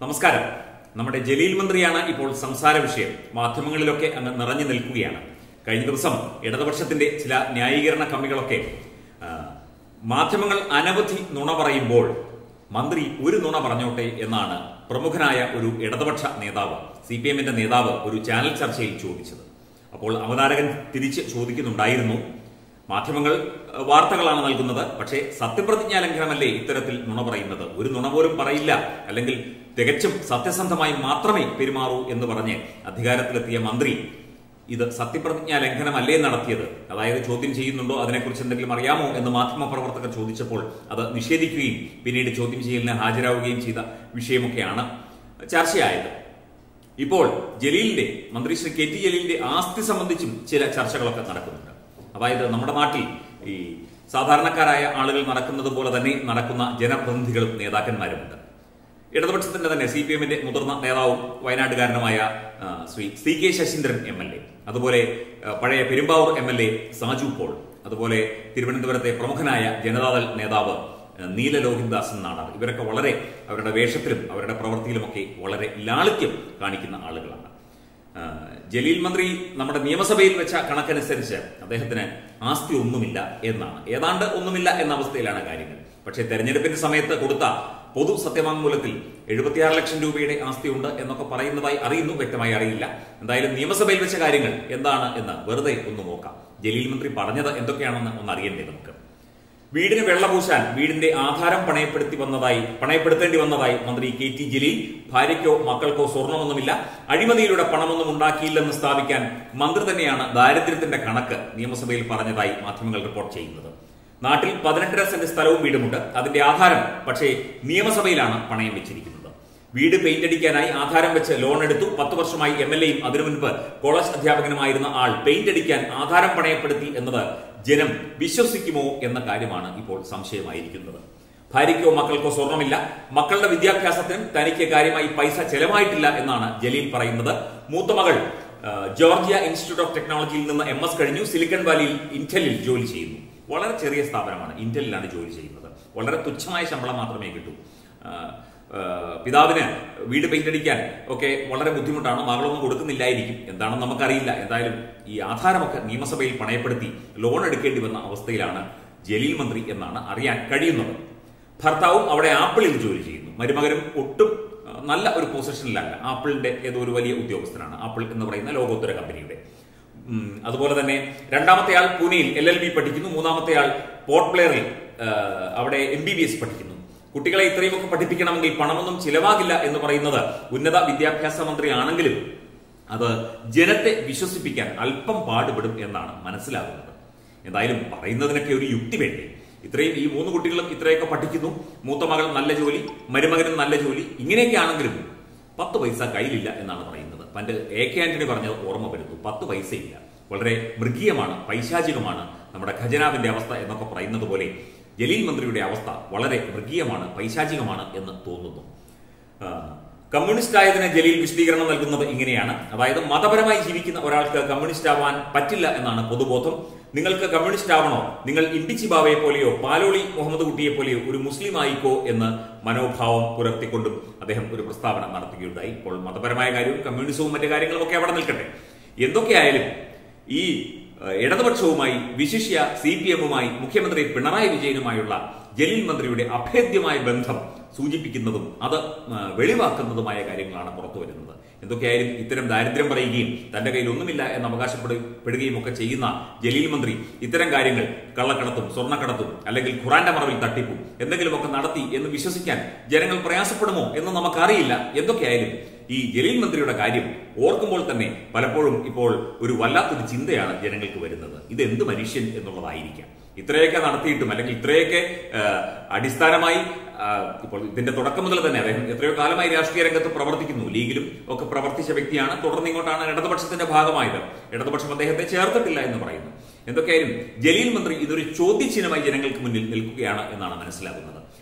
നമസ്കാരം നമ്മുടെ ജലീൽ മന്ത്രിയാണ് ഇപ്പോൾ സംസാര വിഷയം മാധ്യമങ്ങളിലൊക്കെ അങ്ങ് നിറഞ്ഞു നിൽക്കുകയാണ് കഴിഞ്ഞ ദിവസം ഇടതുപക്ഷത്തിന്റെ ചില ന്യായീകരണ കമ്മികളൊക്കെ ആ, മാധ്യമങ്ങൾ അനവധി നുണ പറയുമ്പോൾ മന്ത്രി ഒരു നുണ പറഞ്ഞോട്ടെ എന്നാണ് പ്രമുഖനായ ഒരു ഇടതുപക്ഷ നേതാവ് സി പി എമ്മിന്റെ നേതാവ് ഒരു ചാനൽ ചർച്ചയിൽ ചോദിച്ചത് അപ്പോൾ അവതാരകൻ തിരിച്ച് ചോദിക്കുന്നുണ്ടായിരുന്നു മാധ്യമങ്ങൾ അഹ്, വാർത്തകളാണ് നൽകുന്നത് പക്ഷേ സത്യപ്രതിജ്ഞാ ലംഘനമല്ലേ ഇത്തരത്തിൽ നുണ പറയുന്നത് ഒരു നുണ പോലും പറയില്ല അല്ലെങ്കിൽ തികച്ചും സത്യസന്ധമായി മാത്രമേ പെരുമാറൂ എന്ന് പറഞ്ഞ് അധികാരത്തിലെത്തിയ മന്ത്രി ഇത് സത്യപ്രതിജ്ഞാ ലംഘനമല്ലേ നടത്തിയത് അതായത് ചോദ്യം ചെയ്യുന്നുണ്ടോ അതിനെക്കുറിച്ച് എന്തെങ്കിലും അറിയാമോ എന്ന് മാധ്യമപ്രവർത്തകർ ചോദിച്ചപ്പോൾ അത് നിഷേധിക്കുകയും പിന്നീട് ചോദ്യം ചെയ്യലിന് ഹാജരാവുകയും ചെയ്ത വിഷയമൊക്കെയാണ് ചർച്ചയായത് ഇപ്പോൾ ജലീലിന്റെ മന്ത്രി ശ്രീ കെ ടി ജലീലിന്റെ ആസ്തി സംബന്ധിച്ചും ചില ചർച്ചകളൊക്കെ നടക്കുന്നുണ്ട് അതായത് നമ്മുടെ നാട്ടിൽ ഈ സാധാരണക്കാരായ ആളുകൾ നടക്കുന്നത് പോലെ തന്നെ നടക്കുന്ന ജനപ്രതിനിധികളും നേതാക്കന്മാരുമുണ്ട് ഇടതുപക്ഷത്തിന്റെ തന്നെ സി പി എമ്മിന്റെ മുതിർന്ന നേതാവും വയനാട്ടുകാരനുമായ ആ, Shri C K Saseendran M L A അതുപോലെ ആ, പഴയ Perumbavoor M L A Saju Paul അതുപോലെ തിരുവനന്തപുരത്തെ പ്രമുഖനായ ജനതാദൾ നേതാവ് ആ, നീല ലോഹിതദാസൻ നാടാർ ഇവരൊക്കെ വളരെ അവരുടെ വേഷത്തിലും അവരുടെ പ്രവൃത്തിയിലുമൊക്കെ വളരെ ലാളിത്യം കാണിക്കുന്ന ആളുകളാണ് ആ, ജലീൽ മന്ത്രി നമ്മുടെ നിയമസഭയിൽ വെച്ച കണക്കനുസരിച്ച് അദ്ദേഹത്തിന് ആസ്തി ഒന്നുമില്ല എന്നാണ് ഏതാണ്ട് ഒന്നുമില്ല എന്ന അവസ്ഥയിലാണ് കാര്യങ്ങൾ പക്ഷേ തെരഞ്ഞെടുപ്പിന്റെ സമയത്ത് കൊടുത്ത പൊതു സത്യവാങ്മൂലത്തിൽ എഴുപത്തിയാറ് ലക്ഷം രൂപയുടെ ആസ്തിയുണ്ട് എന്നൊക്കെ പറയുന്നതായി അറിയുന്നു വ്യക്തമായി അറിയില്ല എന്തായാലും നിയമസഭയിൽ വെച്ച കാര്യങ്ങൾ എന്താണ് എന്ന് വെറുതെ ഒന്ന് നോക്കാം ജലീൽ മന്ത്രി പറഞ്ഞത് എന്തൊക്കെയാണെന്ന് ഒന്ന് അറിയണ്ടേ നമുക്ക് വീടിന് വെള്ളപൂശാൻ വീടിന്റെ ആധാരം പണയപ്പെടുത്തി വന്നതായി പണയപ്പെടുത്തേണ്ടി വന്നതായി മന്ത്രി കെ ടി ജലീൽ ഭാര്യയ്ക്കോ മക്കൾക്കോ സ്വർണമൊന്നുമില്ല അഴിമതിയിലൂടെ പണമൊന്നും ഉണ്ടാക്കിയില്ലെന്ന് സ്ഥാപിക്കാൻ മന്ത്രി തന്നെയാണ് ദാരിദ്ര്യത്തിന്റെ കണക്ക് നിയമസഭയിൽ പറഞ്ഞതായി മാധ്യമങ്ങൾ റിപ്പോർട്ട് ചെയ്യുന്നത് നാട്ടിൽ പതിനെട്ടര സെന്റ് സ്ഥലവും വീടുമുണ്ട് അതിന്റെ ആധാരം പക്ഷേ നിയമസഭയിലാണ് പണയം വെച്ചിരിക്കുന്നത് വീട് പെയിന്റ് അടിക്കാനായി ആധാരം വെച്ച് ലോൺ എടുത്തു പത്ത് വർഷമായി എം എൽ എയും അതിനു മുൻപ് കോളേജ് അധ്യാപകനുമായിരുന്ന ആൾ പെയിന്റ് അടിക്കാൻ ആധാരം പണയപ്പെടുത്തി എന്നത് ജനം വിശ്വസിക്കുമോ എന്ന കാര്യമാണ് ഇപ്പോൾ സംശയമായിരിക്കുന്നത് ഭാര്യയ്ക്കോ മക്കൾക്കോ സ്വർണമില്ല മക്കളുടെ വിദ്യാഭ്യാസത്തിനും തനിക്ക് കാര്യമായി പൈസ ചെലവായിട്ടില്ല എന്നാണ് ജലീൽ പറയുന്നത് മൂത്ത മകൾ ആ, ജോർജിയ ഇൻസ്റ്റിറ്റ്യൂട്ട് ഓഫ് ടെക്നോളജിയിൽ നിന്ന് എം എസ് കഴിഞ്ഞു സിലിക്കൺ വാലിയിൽ ഇന്റലിൽ ജോലി ചെയ്യുന്നു വളരെ ചെറിയ സ്ഥാപനമാണ് ഇന്റലിലാണ് ജോലി ചെയ്യുന്നത് വളരെ തുച്ഛമായ ശമ്പളം മാത്രമേ കിട്ടൂ ആ, ആ, പിതാവിന് വീട് പെയിന്റ് അടിക്കാൻ ഒക്കെ വളരെ ബുദ്ധിമുട്ടാണ് മകളൊന്നും കൊടുക്കുന്നില്ലായിരിക്കും എന്താണെന്ന് നമുക്കറിയില്ല എന്തായാലും ഈ ആധാരമൊക്കെ നിയമസഭയിൽ പണയപ്പെടുത്തി ലോൺ എടുക്കേണ്ടി വന്ന അവസ്ഥയിലാണ് ജലീൽ മന്ത്രി എന്നാണ് അറിയാൻ കഴിയുന്നത് ഭർത്താവും അവിടെ ആപ്പിളിൽ ജോലി ചെയ്യുന്നു മരുമകനും ഒട്ടും ആ, നല്ല ഒരു പൊസിഷനിലല്ല ആപ്പിളിന്റെ ഏതോ ഒരു വലിയ ഉദ്യോഗസ്ഥനാണ് ആപ്പിൾ എന്ന് പറയുന്ന ലോകോത്തര കമ്പനിയുടെ ഉം, അതുപോലെ തന്നെ രണ്ടാമത്തെ ആൾ പൂനെയിൽ എൽ എൽ ബി പഠിക്കുന്നു മൂന്നാമത്തെ ആൾ പോർട്ട് പ്ലെയറിൽ ആ, അവിടെ എം ബി ബി എസ് പഠിക്കുന്നു കുട്ടികളെ ഇത്രയുമൊക്കെ പഠിപ്പിക്കണമെങ്കിൽ പണമൊന്നും ചിലവാകില്ല എന്ന് പറയുന്നത് ഉന്നത വിദ്യാഭ്യാസ മന്ത്രി ആണെങ്കിലും അത് ജനത്തെ വിശ്വസിപ്പിക്കാൻ അല്പം പാടുപെടും എന്നാണ് മനസ്സിലാകുന്നത് എന്തായാലും പറയുന്നതിനൊക്കെ ഒരു യുക്തി വേണ്ടേ ഇത്രയും ഈ മൂന്ന് കുട്ടികളും ഇത്രയൊക്കെ പഠിക്കുന്നു മൂത്ത മകൾ നല്ല ജോലി മരുമകനും നല്ല ജോലി ഇങ്ങനെയൊക്കെ ആണെങ്കിലും പത്ത് പൈസ കയ്യിലില്ല എന്നാണ് പറയുന്നത് പണ്ട് എ കെ ആന്റണി പറഞ്ഞത് ഓർമ്മ വരുന്നു പത്ത് പൈസയില്ല വളരെ മൃഗീയമാണ് പൈശാചികമാണ് നമ്മുടെ ഖജനാവിന്റെ അവസ്ഥ എന്നൊക്കെ പറയുന്നത് പോലെ ജലീൽ മന്ത്രിയുടെ അവസ്ഥ വളരെ മൃഗീയമാണ് പൈശാചികമാണ് എന്ന് തോന്നുന്നു ആ, കമ്മ്യൂണിസ്റ്റ് ആയതിന് ജലീൽ വിശദീകരണം നൽകുന്നത് ഇങ്ങനെയാണ് അതായത് മതപരമായി ജീവിക്കുന്ന ഒരാൾക്ക് കമ്മ്യൂണിസ്റ്റ് ആവാൻ പറ്റില്ല എന്നാണ് പൊതുബോധം നിങ്ങൾക്ക് കമ്മ്യൂണിസ്റ്റ് ആവണോ നിങ്ങൾ ഇമ്പിച്ചി ബാവയെ പോലെയോ പാലോളി മുഹമ്മദ് കുട്ടിയെ പോലെയോ ഒരു മുസ്ലിം ആയിക്കോ എന്ന് മനോഭാവം പുലർത്തിക്കൊണ്ടും അദ്ദേഹം ഒരു പ്രസ്താവന നടത്തുകയുണ്ടായി ഇപ്പോൾ മതപരമായ കാര്യവും കമ്മ്യൂണിസവും മറ്റു കാര്യങ്ങളും ഒക്കെ അവിടെ നിൽക്കട്ടെ എന്തൊക്കെയായാലും ഈ ഏഹ്, ഇടതുപക്ഷവുമായി വിശിഷ്യ സി പി എമ്മുമായി മുഖ്യമന്ത്രി പിണറായി വിജയനുമായുള്ള ജലീൽ മന്ത്രിയുടെ അഭേദ്യമായ ബന്ധം സൂചിപ്പിക്കുന്നതും അത് ഏഹ്, വെളിവാക്കുന്നതുമായ കാര്യങ്ങളാണ് പുറത്തു വരുന്നത് എന്തൊക്കെയായാലും ഇത്തരം ദാരിദ്ര്യം പറയുകയും തന്റെ കയ്യിൽ ഒന്നുമില്ല എന്ന് അവകാശപ്പെടുകയും ഒക്കെ ചെയ്യുന്ന ജലീൽ മന്ത്രി ഇത്തരം കാര്യങ്ങൾ കള്ളക്കടത്തും സ്വർണ്ണക്കടത്തും അല്ലെങ്കിൽ ഖുറാന്റെ മറവിൽ തട്ടിപ്പും എന്തെങ്കിലുമൊക്കെ നടത്തി എന്ന് വിശ്വസിക്കാൻ ജനങ്ങൾ പ്രയാസപ്പെടുമോ എന്ന് നമുക്കറിയില്ല എന്തൊക്കെയായാലും ഈ ജലീൽ മന്ത്രിയുടെ കാര്യം ഓർക്കുമ്പോൾ തന്നെ പലപ്പോഴും ഇപ്പോൾ ഒരു വല്ലാത്തൊരു ചിന്തയാണ് ജനങ്ങൾക്ക് വരുന്നത് ഇത് എന്ത് മനുഷ്യൻ എന്നുള്ളതായിരിക്കാം ഇത്രയൊക്കെ നടത്തിയിട്ടും അല്ലെങ്കിൽ ഇത്രയൊക്കെ ആ, അടിസ്ഥാനമായി ആ, ഇപ്പോൾ ഇതിന്റെ തുടക്കം മുതൽ തന്നെ അദ്ദേഹം എത്രയോ കാലമായി രാഷ്ട്രീയ രംഗത്ത് പ്രവർത്തിക്കുന്നു ലീഗിലും ഒക്കെ പ്രവർത്തിച്ച വ്യക്തിയാണ് തുടർന്ന് ഇങ്ങോട്ടാണ് ഇടതുപക്ഷത്തിന്റെ ഭാഗമായത് ഇടതുപക്ഷം അദ്ദേഹത്തെ ചേർത്തിട്ടില്ല എന്ന് പറയുന്നു എന്തൊക്കെയായാലും ജലീൽ മന്ത്രി ഇതൊരു ചോദ്യചിഹ്നമായി ജനങ്ങൾക്ക് മുന്നിൽ നിൽക്കുകയാണ് എന്നാണ് മനസ്സിലാകുന്നത്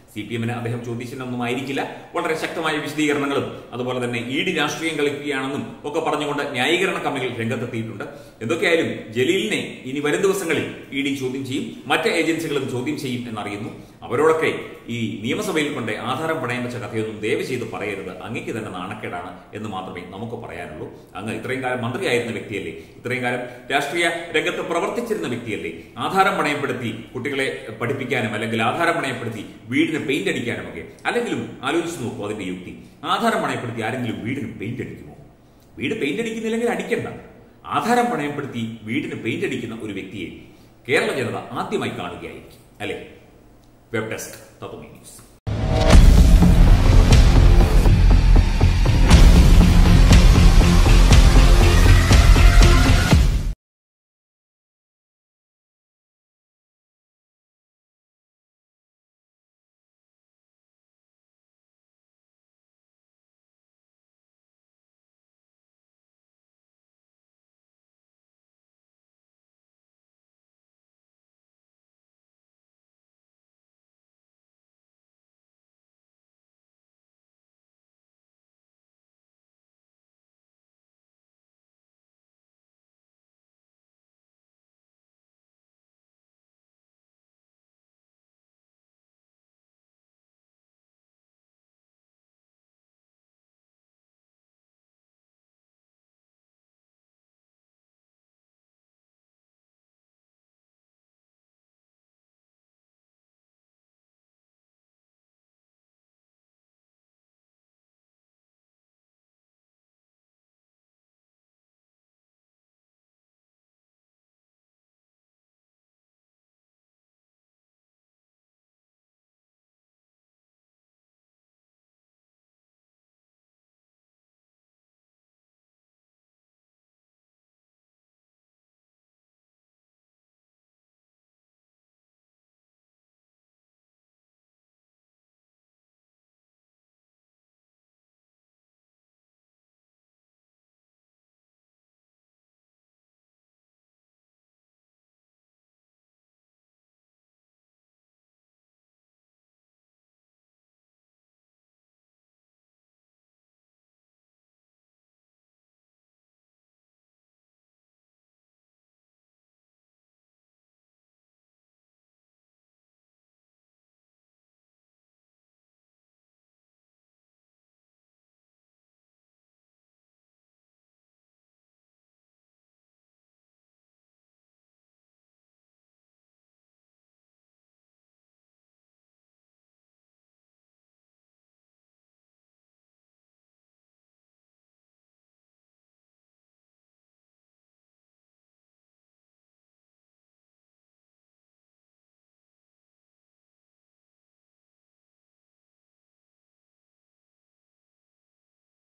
സി പി എമ്മിന് അദ്ദേഹം ചോദ്യചിഹ്നമൊന്നും ആയിരിക്കില്ല വളരെ ശക്തമായ വിശദീകരണങ്ങളും അതുപോലെ തന്നെ ഇ ഡി രാഷ്ട്രീയം കളിക്കുകയാണെന്നും ഒക്കെ പറഞ്ഞുകൊണ്ട് ന്യായീകരണ കമ്മികൾ രംഗത്തെത്തിയിട്ടുണ്ട് എന്തൊക്കെയായാലും ജലീലിനെ ഇനി വരും ദിവസങ്ങളിൽ ഇ ഡി ചോദ്യം ചെയ്യും മറ്റ് ഏജൻസികളും ചോദ്യം ചെയ്യും എന്നറിയുന്നു അവരോടൊക്കെ ഈ നിയമസഭയിൽ കൊണ്ട് ആധാരം പണയം വെച്ച കഥയൊന്നും ദയവ് ചെയ്ത് പറയരുത് അങ്ങേക്ക് തന്നെ നാണക്കേടാണ് എന്ന് മാത്രമേ നമുക്ക് പറയാനുള്ളൂ അങ്ങ് ഇത്രയും കാലം മന്ത്രിയായിരുന്ന വ്യക്തിയല്ലേ ഇത്രയും കാലം രാഷ്ട്രീയ രംഗത്ത് പ്രവർത്തിച്ചിരുന്ന വ്യക്തിയല്ലേ ആധാരം പണയപ്പെടുത്തി കുട്ടികളെ പഠിപ്പിക്കാനും അല്ലെങ്കിൽ ആധാരം പണയപ്പെടുത്തി വീടിന് പെയിന്റ് അടിക്കാനും ഒക്കെ അല്ലെങ്കിലും ആലോചിച്ച് നോക്കൂ അതിന്റെ യുക്തി ആധാരം പണയപ്പെടുത്തി ആരെങ്കിലും വീടിന് പെയിന്റ് അടിക്കുമോ വീട് പെയിന്റ് അടിക്കുന്നില്ലെങ്കിൽ അടിക്കണ്ട ആധാരം പണയപ്പെടുത്തി വീടിന് പെയിന്റ് അടിക്കുന്ന ഒരു വ്യക്തിയെ കേരള ജനത ആദ്യമായി കാണുകയായിരിക്കും അല്ലെ വെബ് ഡെസ്ക് തത്വമേ ന്യൂസ്